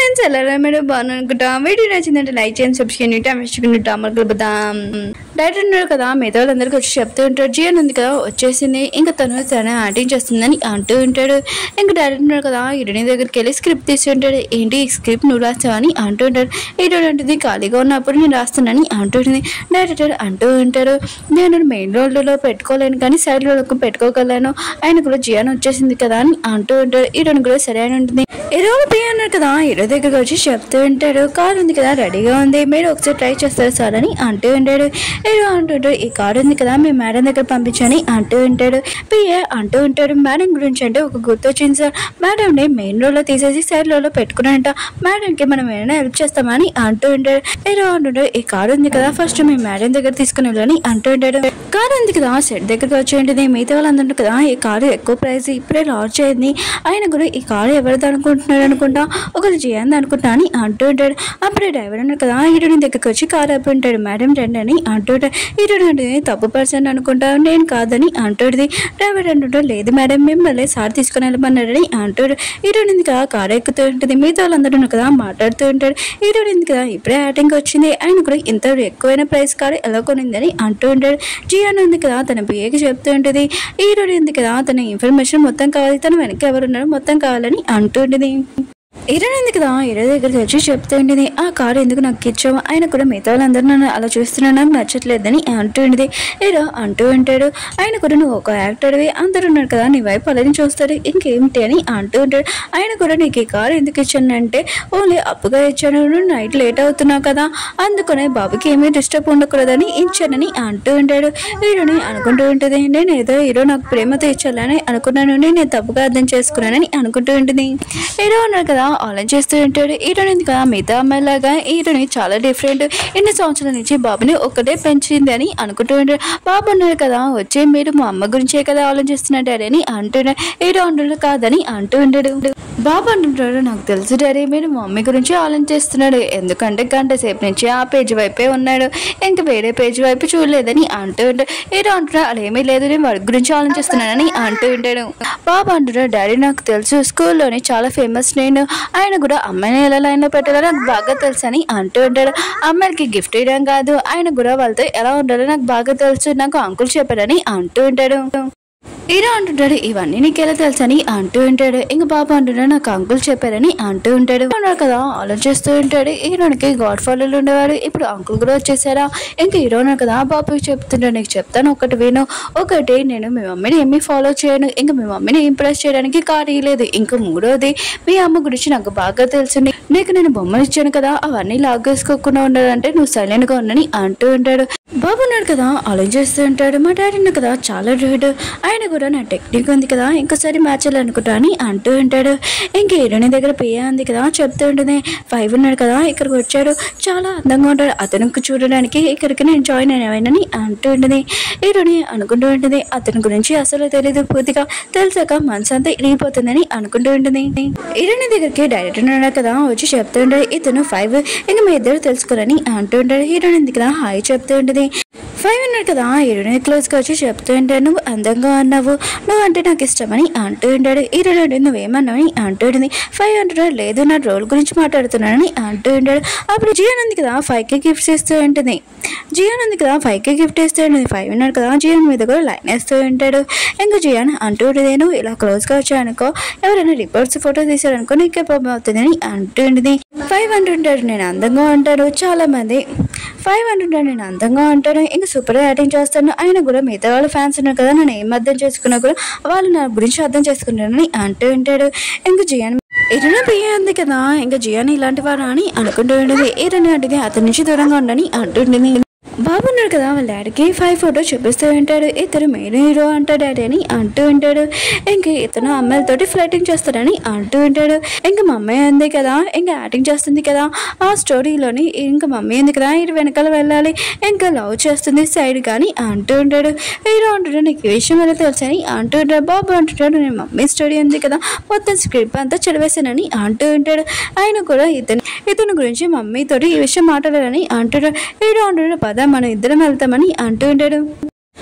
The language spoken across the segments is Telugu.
ఫ్రెండ్స్ ఎలా మీరు బాగున్నాను అనుకుంటా వీడియో నచ్చిందంటే లైక్ చేయండి సబ్స్క్రైబ్ చేయండి అమర్చుకుని టమర్ కలుపుతాం డైరెక్టర్ ఉన్నారు కదా మిగతా వాళ్ళందరికీ వచ్చి చెప్తూ ఉంటాడు జియన్ ఉంది కదా వచ్చేసింది ఇంకా తను తన యాక్టింగ్ చేస్తుందని అంటూ ఉంటాడు ఇంకా డైరెక్టర్ ఉన్నారు కదా హీరోయిన్ దగ్గరికి వెళ్ళి స్క్రిప్ట్ తీసి ఉంటాడు ఏంటి ఈ స్క్రిప్ట్ నువ్వు రాస్తావని అంటూ ఉంటాడు హీరోయిన్ అంటుంది ఖాళీగా ఉన్నప్పుడు నేను రాస్తున్నానని అంటుంది డైరెక్టర్ అంటూ ఉంటాడు నేను మెయిన్ రోల్లో పెట్టుకోలేను కానీ సైడ్ రోల్కి పెట్టుకోగలను ఆయన కూడా జియాన్ వచ్చేసింది కదా అని అంటూ ఉంటాడు హీరోయిన్ కూడా సరే అని ఉంటుంది హీరో పే అన్నారు కదా హీరో దగ్గరకు వచ్చి చెప్తూ ఉంటాడు కార్ ఉంది కదా రెడీగా ఉంది మీరు ఒకసారి ట్రై చేస్తారు సార్ అని అంటూ ఉంటాడు హీరో అంటుంటాడు ఈ కార్ ఉంది కదా మీ మేడం దగ్గర పంపించని అంటూ ఉంటాడు పిఏ అంటూ ఉంటాడు మేడం గురించి అంటే ఒక గుర్తు వచ్చింది సార్ మేడంని మెయిన్ రోడ్లో తీసేసి సైడ్ రోడ్లో పెట్టుకున్నాడంట మేడంకి మనం ఏమైనా హెల్ప్ చేస్తామని అంటూ ఉంటాడు హీరో అంటుంటాడు ఈ కార్ ఉంది కదా ఫస్ట్ మీ మేడం దగ్గర తీసుకుని వెళ్ళని అంటూ ఉంటాడు కార్ ఉంది కదా సెట్ దగ్గరకు వచ్చి ఉంటుంది మిగతా వాళ్ళందరూ కదా ఈ కారు ఎక్కువ ప్రైస్ ఇప్పుడే లాంచ్ అయింది ఆయన కూడా ఈ కారు ఎవరిది అనుకుంటున్నాడు అనుకుంటా ఒకరు చేయండి అనుకుంటా అని అంటూ ఉంటాడు అప్పుడే డ్రైవర్ అన్నాడు కదా హీరోయిన్ దగ్గరికి వచ్చి కారు ఆపి ఉంటాడు మేడం రండి అని అంటూ ఉంటాడు హీరోయిన్ అంటే తప్పు పర్సన్ అనుకుంటా నేను కాదని అంటుంది డ్రైవర్ అంటుంటాడు లేదు మేడం మిమ్మల్ని సార్ తీసుకుని వెళ్ళమన్నాడని అంటాడు హీరోయిన్ ఉంది కదా కారు ఎక్కుతూ ఉంటుంది మిగతా వాళ్ళందరూ ఉన్నారు కదా మాట్లాడుతూ ఉంటాడు హీరోయిన్ ఉంది కదా ఇప్పుడే యాటింగ్ వచ్చింది ఆయన కూడా ఇంత ఎక్కువైన ప్రైస్ కారు ఎలా కొనిందని అంటూ ఉంటాడు జియాన్ ఉంది కదా తన పిఏకి చెప్తూ ఉంటుంది హీరోయిన్ ఉంది కదా తన ఇన్ఫర్మేషన్ మొత్తం కావాలి తన వెనక ఎవరున్నారు మొత్తం కావాలని అంటూ ఉంటుంది హీరోయిన్ ఉంది కదా హీరో దగ్గరికి వచ్చి చెప్తూ ఉంటుంది ఆ కారు ఎందుకు నాకు ఇచ్చావు ఆయన కూడా మిగతా వాళ్ళందరూ నన్ను అలా చూస్తున్నా నాకు నచ్చట్లేదని అంటూ ఉంటుంది హీరో అంటూ ఉంటాడు ఆయన కూడా నువ్వు ఒక యాక్టర్వి అందరూ ఉన్నారు కదా నీ వైపు అలానే చూస్తారు ఇంకేమిటి అని అంటూ ఉంటాడు ఆయన కూడా నీకు ఈ కారు ఎందుకు ఇచ్చానంటే ఓన్లీ అప్పుగా ఇచ్చాను నువ్వు నైట్ లేట్ అవుతున్నావు కదా అందుకనే బాబుకి ఏమీ డిస్టర్బ్ ఉండకూడదని ఇచ్చానని అంటూ ఉంటాడు హీరోని అనుకుంటూ ఉంటుంది నేను ఏదో హీరో నాకు ప్రేమతో ఇచ్చాలని అనుకున్నాను నేను తప్పుగా అర్థం చేసుకున్నానని అనుకుంటూ ఉంటుంది హీరో ఉన్నారు కదా ఆలోచిస్తూ ఉంటాడు హీరోని కదా మిగతా అమ్మాయిలాగా హీరోని చాలా డిఫరెంట్ ఎన్ని సంవత్సరాల నుంచి బాబుని ఒక్కటే పెంచింది అని అనుకుంటూ ఉంటాడు బాబు ఉన్నారు కదా వచ్చే మీరు మా అమ్మ గురించే కదా ఆలోచిస్తున్నారు డాడీ అని అంటున్నాడు హీరో అంటున్నాడు కాదని అంటూ ఉంటాడు బాబు అంటుంటాడు నాకు తెలుసు డాడీ మీరు మా మమ్మీ గురించి ఆలోచిస్తున్నాడు ఎందుకంటే గంట సేపు నుంచి ఆ పేజీ వైపే ఉన్నాడు ఇంకా వేరే పేజీ వైపు చూడలేదని అంటూ ఉంటాడు హీరో అంటున్నాడు అలా ఏమీ లేదు నేను వాడి గురించి ఆలోచిస్తున్నానని అంటూ ఉంటాడు బాబు అంటున్నాడు డాడీ నాకు తెలుసు స్కూల్లోని చాలా ఫేమస్ నేను ఆయన కూడా అమ్మాయిని ఎలా లైన్లో పెట్టాలో నాకు బాగా తెలుసు అని అంటూ ఉంటాడు అమ్మాయికి గిఫ్ట్ ఇవ్వడం కాదు ఆయన కూడా వాళ్ళతో ఎలా ఉండాలో నాకు బాగా తెలుసు నాకు అంకుల్ చెప్పాడని అంటూ ఉంటాడు హీరో అంటుంటాడు ఇవన్నీ నీకెలా తెలుసని అంటూ ఉంటాడు ఇంక బాబు అంటున్నాడు నాకు అంకుల్ చెప్పారని అంటూ ఉంటాడు ఉన్నాడు కదా ఆలోచిస్తూ ఉంటాడు హీరోనికి గాడ్ ఫాదర్లు ఉండేవారు ఇప్పుడు అంకుల్ కూడా వచ్చేసారా ఇంక హీరో ఉన్నాడు కదా బాబుకి చెప్తుంటాడు నీకు చెప్తాను ఒకటి విను ఒకటి నేను మీ మమ్మీని ఏమీ ఫాలో చేయను ఇంకా మీ మమ్మీని ఇంప్రెస్ చేయడానికి కారు లేదు ఇంకా మూడోది మీ అమ్మ గురించి నాకు బాగా తెలుసు నీకు నేను బొమ్మలు ఇచ్చాను కదా అవన్నీ లాగేసుకోకుండా ఉండాలంటే నువ్వు సైలెంట్ గా ఉండని అంటూ ఉంటాడు బాబు ఉన్నాడు కదా ఆలోచిస్తూ ఉంటాడు మా డాడీ ఉన్నాడు కదా చాలా రుడ్ ఆయన కూడా నా టెక్నిక్ ఉంది కదా ఇంకోసారి మ్యాచ్ అనుకుంటా అని అంటూ ఉంటాడు ఇంక హీరోని దగ్గర పియ్య ఉంది కదా చెప్తూ ఉంటుంది ఫైవ్ ఉన్నాడు కదా ఇక్కడికి వచ్చాడు చాలా అందంగా ఉంటాడు అతనికి చూడడానికి ఇక్కడికి నేను జాయిన్ అయినానని అంటూ ఉంటుంది హీరోని అనుకుంటూ ఉంటుంది అతని గురించి అసలు తెలియదు పూర్తిగా తెలిసాక మనసు అంతా ఇరిగిపోతుందని అనుకుంటూ ఉంటుంది హీరోని దగ్గరికి డైరెక్టర్ ఉన్నాడు కదా వచ్చి చెప్తూ ఉంటాడు ఇతను ఫైవ్ ఇంక మీ ఇద్దరు తెలుసుకోరని అంటూ ఉంటాడు హీరోయిన్ దగ్గర హాయ్ చెప్తూ ఉంటుంది ఫైవ్ ఉన్నాడు కదా హీరోయిన్ క్లోజ్గా వచ్చి చెప్తూ ఉంటాడు నువ్వు అందంగా అన్నావు నువ్వు అంటే నాకు ఇష్టమని అంటూ ఉంటాడు హీరోయిన్ నువ్వేమన్నావని అంటూ ఉంటుంది ఫైవ్ అంటున్నాడు లేదు నా రోల్ గురించి మాట్లాడుతున్నానని అంటూ ఉంటాడు అప్పుడు జియోన్ ఉంది కదా ఫైవ్కి గిఫ్ట్స్ ఇస్తూ ఉంటుంది జియోన్ ఉంది కదా ఫైవ్కి గిఫ్ట్ ఇస్తూ ఉంటుంది ఫైవ్ ఉన్నాడు కదా జియోన్ మీద కూడా లైన్ వేస్తూ ఉంటాడు ఇంకా జియాన్ అంటూ ఉంటుంది నువ్వు ఇలా క్లోజ్గా వచ్చానుకో ఎవరైనా రిపోర్ట్స్ ఫోటో తీసారనుకో నీకే ప్రాబ్లం అవుతుందని అంటూ ఉంటుంది ఫైవ్ అంటుంటాడు నేను అందంగా ఉంటాను చాలా మంది ఫైవ్ అంటుంటాడు నేను అందంగా ఉంటాను ఇంకా సూపర్ యాక్టింగ్ చేస్తాను ఆయన కూడా మిగతా వాళ్ళ ఫ్యాన్స్ ఉన్నారు కదా నన్ను ఏం అర్థం చేసుకున్నా కూడా వాళ్ళు నా గురించి అర్థం చేసుకుంటారని అంటూ ఉంటాడు ఇంకా జియాన్ ఎరుణ బియ్య ఉంది కదా ఇంకా జియాన్ ఇలాంటి వారా అని అనుకుంటూ ఉండేది ఎరుణ అంటే అతని నుంచి దూరంగా ఉండని అంటుండేది బాబు ఉన్నాడు కదా వాళ్ళ డాడీకి ఫైవ్ ఫోటో చూపిస్తూ ఉంటాడు ఇతను మెయిన్ హీరో అంటాడు డాడీ అని అంటూ ఉంటాడు ఇంక ఇతను అమ్మాయిలతోటి ఫ్లైటింగ్ చేస్తాడని అంటూ ఉంటాడు ఇంకా మమ్మీ ఉంది కదా ఇంకా యాక్టింగ్ చేస్తుంది కదా ఆ స్టోరీలోని ఇంకా మమ్మీ ఉంది కదా ఇటు వెనకాల వెళ్ళాలి ఇంకా లవ్ చేస్తుంది సైడ్ కానీ అంటూ ఉంటాడు హీరో అంటాడు నీకు ఈ విషయం ఎలా తెలుసు అని అంటూ ఉంటాడు బాబు అంటుంటాడు నేను మమ్మీ స్టోరీ ఉంది కదా మొత్తం స్క్రిప్ట్ అంతా చదివేశానని అంటూ ఉంటాడు ఆయన కూడా ఇతను ఇతని గురించి మమ్మీతోటి ఈ విషయం మాట్లాడాలని అంటాడు హీరో అంటాడు పద మనం ఇద్దరం వెళ్తామని అంటూ ఉంటాడు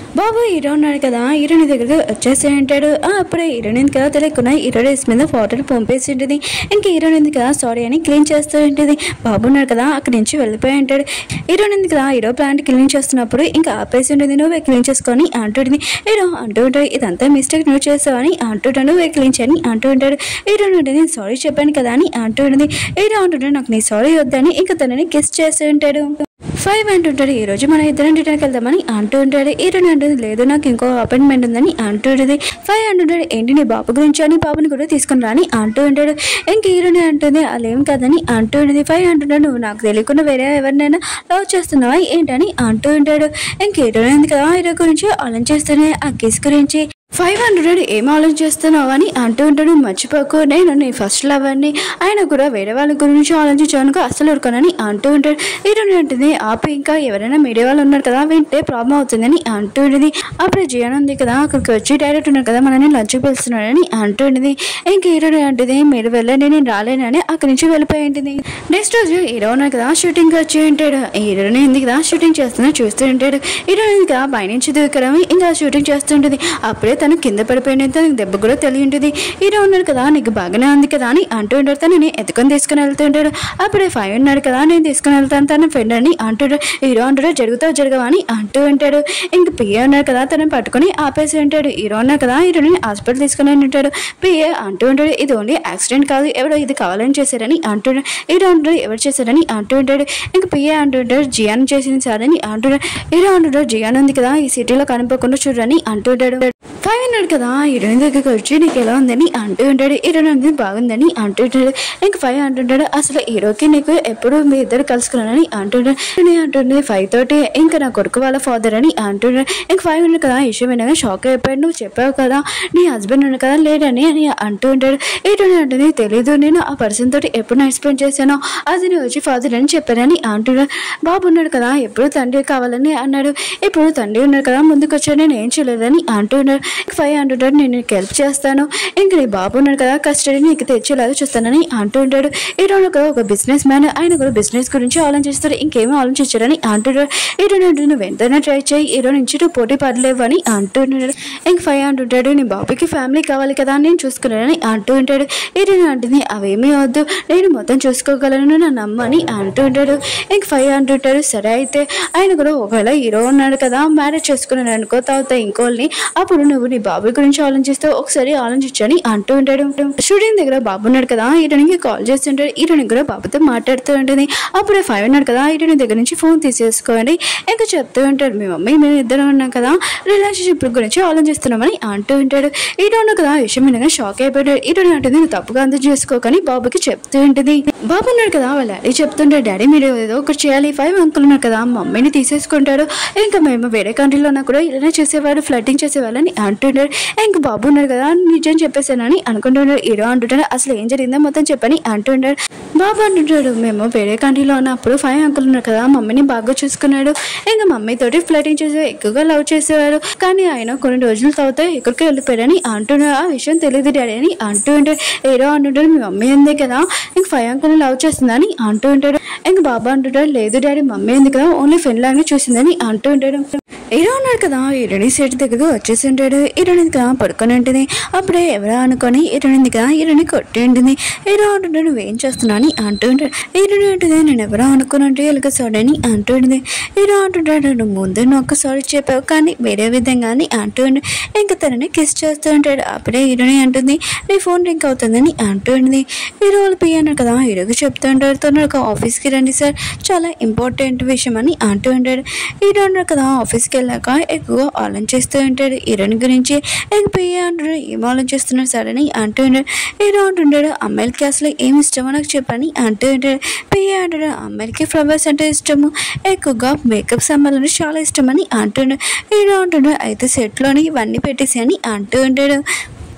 బాబు హీరో ఉన్నాడు కదా హీరోని దగ్గరికి వచ్చేసి ఉంటాడు ఆ, అప్పుడే హీరోయిన్ కదా తెలియకుండా హీరో డ్రెస్ మీద ఫోటోలు పంపేసి ఉంటుంది ఇంక హీరోయిన్ కదా సారీ అని క్లీన్ చేస్తూ ఉంటుంది బాబు ఉన్నాడు కదా అక్కడి నుంచి వెళ్ళిపోయి ఉంటాడు హీరోయిన్ కదా హీరో ప్లాంట్ క్లీన్ చేస్తున్నప్పుడు ఇంకా ఆపేసి ఉంటుంది నువ్వే క్లీన్ చేసుకొని అంటుంది హీరో అంటూ ఉంటాడు ఇదంతా మిస్టేక్ నువ్వు చేసావని అంటుంటాడు నువ్వే క్లీన్ చేయని అంటూ ఉంటాడు హీరో ఉంటుంది నేను సారీ చెప్పాను కదా అని అంటూ ఉంటుంది హీరో అంటుంటాడు నాకు నీ సారీ వద్దని ఇంకా తనని కిస్ చేస్తూ ఉంటాడు ఫైవ్ అంటుంటాడు ఈ రోజు మనం ఇద్దరం రిటర్న్కి వెళ్దామని అంటూ ఉంటాడు హీరోయిన్ అంటుంది లేదు నాకు ఇంకో అపాయింట్మెంట్ ఉందని అంటుంటుంది ఫైవ్ అంటుంటాడు ఏంటి నీ బాబు గురించి అని బాబుని కూడా తీసుకుని రాని అంటూ ఉంటాడు ఇంక హీరోయిన్ అంటుంది అలేం కాదని అంటూ ఉంటుంది ఫైవ్ అంటుంటాడు నువ్వు నాకు తెలియకుండా వేరే ఎవరినైనా లవ్ చేస్తున్నావా ఏంటని అంటూ ఉంటాడు ఇంక హీరోయిన్ ఉంది కదా హీరో గురించి ఆలోచిస్తూనే ఆ కిస్ గురించి ఫైవ్ హండ్రెడ్ ఏం ఆలోచిస్తున్నావు అని అంటూ ఉంటాడు మర్చిపోకు నేను నీ ఫస్ట్ లవర్ని ఆయన కూడా వేరే వాళ్ళ గురించి ఆలోచించాను అసలు ఉడకనని అంటూ ఉంటాడు హీరోని అంటుంది ఆపి ఇంకా ఎవరైనా మీడియా వాళ్ళు ఉన్నారు కదా వింటే ప్రాబ్లం అవుతుందని అంటూ ఉంటుంది అప్పుడు జియాన్ ఉంది కదా అక్కడికి వచ్చి డైరెక్ట్ ఉన్నారు కదా మనని లంచ్ పిలుస్తున్నాడని అంటూ ఉంటుంది ఇంక హీరోని అంటుంది మీరు వెళ్ళండి నేను రాలేనని అక్కడి నుంచి వెళ్ళిపోయి ఉంటుంది నెక్స్ట్ రోజు హీరో ఉన్నారు కదా షూటింగ్ వచ్చి ఉంటాడు హీరోని ఉంది కదా షూటింగ్ చేస్తున్నా చూస్తూ ఉంటాడు హీరోయిన్ ఉంది కదా పైనుంచి దూకడం ఇంకా షూటింగ్ చేస్తుంటుంది అప్పుడే తను కింద పడిపోయిన తనకి దెబ్బ కూడా తెలియ ఉంటుంది హీరో ఉన్నాడు కదా నీకు బాగానే ఉంది కదా అని అంటూ ఉంటాడు తనని ఎత్తుకొని తీసుకుని వెళ్తుంటాడు అప్పుడే ఫైవ్ ఉన్నాడు కదా నేను తీసుకుని వెళ్తాను తన ఫ్రెండ్ అని అంటాడు హీరో అంటాడు జరుగుతావు జరగవా అని అంటూ ఉంటాడు ఇంక పిఏ ఉన్నాడు కదా తనని పట్టుకొని ఆపేసి ఉంటాడు హీరో ఉన్నాడు కదా హీరోని హాస్పిటల్ తీసుకుని ఉంటాడు పిఏ అంటూ ఉంటాడు ఇది ఓన్లీ యాక్సిడెంట్ కాదు ఎవడో ఇది కావాలని చేశారని అంటాడు హీరో అంటాడు ఎవరు చేశారని అంటూ ఉంటాడు ఇంక పిఏ అంటుంటాడు జియాన్ చేసింది సార్ అని అంటాడు హీరో అంటుంటాడు జియాన్ ఉంది కదా ఈ సిటీలో కనిపోకుండా చూడని అంటుంటాడు ఫైవ్ అన్నాడు కదా హీరోయిన్ దగ్గరికి వచ్చి నీకు ఎలా ఉందని అంటూ ఉంటాడు హీరోయిన్ అనేది బాగుందని అంటూ ఉంటాడు ఇంక ఫైవ్ అంటుంటాడు అసలు హీరోకి నీకు ఎప్పుడు మీ ఇద్దరు కలుసుకున్నానని అంటుంటాడు నేను అంటుంది ఫైవ్ తోటి ఇంకా నా కొడుకు వాళ్ళ ఫాదర్ అని అంటుంటాడు ఇంక ఫైవ్ ఉన్నాడు కదా ఈ విషయం వినగా షాక్ అయిపోయాడు నువ్వు చెప్పావు కదా నీ హస్బెండ్ ఉన్నాడు కదా లేడని అని అంటూ ఉంటాడు హీరోయిన్ అంటుంది తెలీదు నేను ఆ పర్సన్ తోటి ఎప్పుడు నైట్ స్పెండ్ చేశానో అది నేను వచ్చి ఫాదర్ అని చెప్పానని అంటున్నాడు బాబు ఉన్నాడు కదా ఎప్పుడు తండ్రి కావాలని అన్నాడు ఇప్పుడు తండ్రి ఉన్నాడు కదా ముందుకు వచ్చాడు నేను ఏం చేయలేదని అంటున్నాడు ఫైవ్ అంటుంటాడు నేను నీకు హెల్ప్ చేస్తాను ఇంక నీ బాబు ఉన్నాడు కదా కస్టడీ నీకు తెచ్చేలాగా చూస్తానని అంటూ ఉంటాడు ఈరోజు కదా ఒక బిజినెస్ మ్యాన్ ఆయన కూడా బిజినెస్ గురించి ఆలోచిస్తాడు ఇంకేమీ ఆలోచించారని అంటున్నాడు ఈరోజు అంటే నువ్వు ఎంతైనా ట్రై చేయి ఈరోజు నుంచి నువ్వు పోటీ పడలేవు అని అంటున్నాడు ఇంక ఫైవ్ అంటుంటాడు నీ బాబుకి ఫ్యామిలీ కావాలి కదా అని నేను చూసుకున్నానని అంటూ ఉంటాడు ఈరోజు అంటుంది అవేమీ వద్దు నేను మొత్తం చూసుకోగలను నా నమ్మని అంటూ ఉంటాడు ఇంక ఫైవ్ అంటుంటాడు సరే అయితే ఆయన కూడా ఒకవేళ హీరో ఉన్నాడు కదా మ్యారేజ్ చేసుకున్నాడు అనుకో తర్వాత ఇంకోళ్ళని అప్పుడు నువ్వు నీ బాబు గురించి ఆలోచిస్తే ఒకసారి ఆలోచించని అంటూ ఉంటాడు షూటింగ్ దగ్గర బాబు ఉన్నాడు కదా ఈరోనికి కాల్ చేస్తుంటాడు ఈరోని కూడా బాబుతో మాట్లాడుతూ ఉంటుంది అప్పుడే ఫైవ్ ఉన్నాడు కదా ఈరోని దగ్గర నుంచి ఫోన్ తీసేసుకోండి ఇంకా చెప్తూ ఉంటాడు మీ మమ్మీ మేము ఇద్దరం ఉన్నాం కదా రిలేషన్షిప్ గురించి ఆలోచిస్తున్నామని అంటూ ఉంటాడు ఈరోను కదా ఆ విషయం వినగా షాక్ అయిపోయాడు ఈరోని అంటుంది నువ్వు తప్పుగా అందరూ చేసుకోకని బాబుకి చెప్తూ ఉంటుంది బాబు ఉన్నాడు కదా వాళ్ళ డాడీ చెప్తుంటాడు డాడీ మీరు ఏదో ఒకటి చేయాలి ఫైవ్ అంకుల్ ఉన్నారు కదా మమ్మీని తీసేసుకుంటాడు ఇంకా మేము వేరే కంట్రీలో ఉన్నా కూడా ఇలానే చేసేవాడు ఫ్లటింగ్ చేసేవాళ్ళని అంటుంటాడు ఇంకా బాబు ఉన్నాడు కదా నిజం చెప్పేశానని అనుకుంటున్నాడు హీరో అంటుంటాడు అసలు ఏం జరిగిందో మొత్తం చెప్పని అంటుంటాడు బాబు అంటుంటాడు మేము వేరే కంట్రీలో ఉన్నప్పుడు ఫైవ్ అంకుల్ ఉన్నారు కదా మమ్మీని బాగా చూసుకున్నాడు ఇంకా మమ్మీ తోటి ఫ్లటింగ్ చేసే ఎక్కువగా లవ్ చేసేవాడు కానీ ఆయన కొన్ని రోజుల తర్వాత ఎక్కడికి వెళ్ళిపోయాడని అంటున్నాడు ఆ విషయం తెలియదు డాడీ అని అంటూ ఉంటాడు హీరో అంటుంటాడు మీ మమ్మీ ఉంది కదా ఇంక ఫైవ్ అంకుల్ లవ్ చేస్తుందని అంటూ ఉంటాడు ఇంక బాబా అంటుంటాడు లేదు డాడీ మమ్మీ ఉంది కదా ఓన్లీ ఫ్రెండ్ లాగానే చూసిందని అంటూ ఉంటాడు హీరో ఉన్నాడు కదా హీరోని సెట్ దగ్గరకు వచ్చేసి ఉంటాడు హీరోని కదా పడుకొని ఉంటుంది అప్పుడే ఎవరో అనుకొని హీరోని కదా హీరోని కొట్టి ఉంటుంది హీరో అంటుంటాడు నువ్వేం చేస్తున్నావు అని అంటూ ఉంటాడు హీరోని అంటుంది నేను ఎవరో అనుకున్నట్టు ఎలుక సాడని అంటూ ఉంటుంది హీరో అంటుంటాడు నువ్వు ముందు నువ్వు ఒక్కసారి చెప్పావు కానీ వేరే విధంగా అని అంటూ ఉండి ఇంకా తనని కిస్ చేస్తూ ఉంటాడు అప్పుడే హీరోని అంటుంది నీ ఫోన్ రింక్ అవుతుందని అంటూ ఉంటుంది హీరో వాళ్ళు పి అన్నాడు కదా హీరోకి చెప్తూ ఉంటాడు తను ఒక ఆఫీస్కి రండి సార్ చాలా ఇంపార్టెంట్ విషయం అని అంటూ ఉంటాడు హీరో అన్నాడు కదా ఆఫీస్కి వెళ్ళాక ఎక్కువ ఆలోచిస్తూ ఉంటాడు హీరోని గురించి ఇంక పియ్య అంటాడు ఏం ఆలోచిస్తున్నాడు సార్ అని అంటూ ఉంటాడు హీరో అంటుంటాడు అమ్మాయిలకి అసలు ఏం ఇష్టమో నాకు చెప్పని అంటూ ఉంటాడు పియ్య అంటాడు అమ్మాయిలకి ఫ్లవర్స్ అంటే ఇష్టము ఎక్కువగా మేకప్ సామాన్లు చాలా ఇష్టమని అంటుంటాడు హీరో అంటాడు అయితే సెట్లోని ఇవన్నీ పెట్టేసి అని అంటూ ఉంటాడు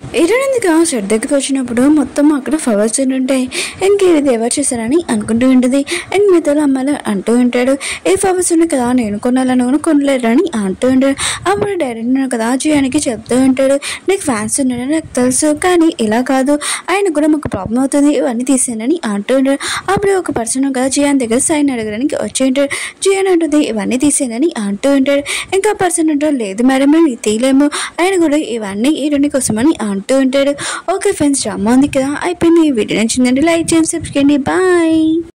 ఇరణందుగా షెడ్ దగ్గరికి వచ్చినప్పుడు మొత్తం అక్కడ ఫ్లవర్స్ ఉంటాయి ఇంక ఇది ఎవరు చేశారని అనుకుంటూ ఉంటుంది అండ్ మిగతా అమ్మాయిలు అంటూ ఉంటాడు ఏ ఫ్లవర్స్ ఉన్నాయి కదా నేను కొనాలని కూడా కొనలేరని అంటూ ఉంటాడు అప్పుడు డైరెక్టర్ కదా జియానికి చెప్తూ ఉంటాడు నీకు ఫ్యాన్స్ ఉన్నాడని నాకు తెలుసు కానీ ఇలా కాదు ఆయన కూడా మాకు ప్రాబ్లం అవుతుంది ఇవన్నీ తీసేయనని అంటూ ఉంటాడు అప్పుడు ఒక పర్సన్ కదా జియాన్ దగ్గర సైన్ అడగడానికి వచ్చి ఉంటాడు జియాన్ అంటుంది ఇవన్నీ తీసేయనని అంటూ ఉంటాడు ఇంకా పర్సన్ అంటాడు లేదు మేడం మేము ఇది తీయలేము ఆయన కూడా ఇవన్నీ ఈ రెండు కోసమని అంటూ ఉంటాడు ఓకే ఫ్రెండ్స్ డ్రామా ఉంది కదా అయిపోయింది ఈ వీడియో నచ్చిందండి లైక్ చేయండి సబ్స్క్రైబ్ చేయండి బాయ్